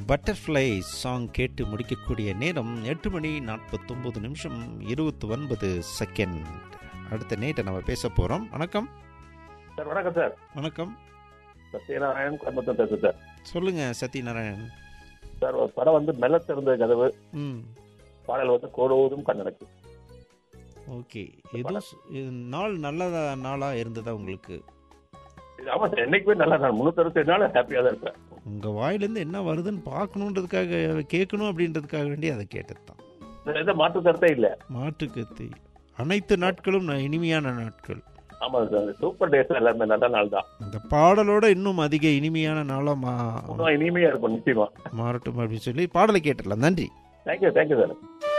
butterfly song கேட்டு முடிக்கக்கூடிய நேரம் எட்டு மணி நாற்பத்தொம்பது நிமிஷம் இருபத்தி ஒன்பது செகண்ட் அடுத்த நேட்டை நம்ம பேச போகிறோம் வணக்கம் சார் வணக்கம் சார் வணக்கம் சத்யநாராயணன் கோயம்புத்தூர் பேசுறேன் சார் சொல்லுங்க சத்யநாராயணன் சார் ஒரு படம் வந்து மெல்ல திறந்த கதவு ம் பாடல் வந்து கோடுவதும் கண்ணனுக்கு ஓகே எது இது நாள் நல்லதா நாளாக இருந்ததா உங்களுக்கு இது ஆமா சார் என்னைக்குமே நல்லா நான் முன்னூத்தி நாள் ஹாப்பியா தான் இருப்பேன் உங்கள் வாயிலேருந்து என்ன வருதுன்னு பார்க்கணுன்றதுக்காக கேட்கணும் அப்படின்றதுக்காக வேண்டி அதை கேட்டது தான் இதுல எந்த மாற்று கருத்தே இல்ல மாட்டுக்கத்தி அனைத்து நாட்களும் ந- இனிமையான நாட்கள் ஆமா சார் சூப்பர் டேஸ் எல்லாருமே நல்ல நாள் தான் இந்த பாடலோட இன்னும் அதிக இனிமையான நாளாக மா இன்னும் இனிமையா இருக்கும் நிச்சயமா மாறட்டும் அப்படின்னு சொல்லி பாடலை கேட்டுடலாம் நன்றி தேங்க்யூ தேங்க்யூ சார்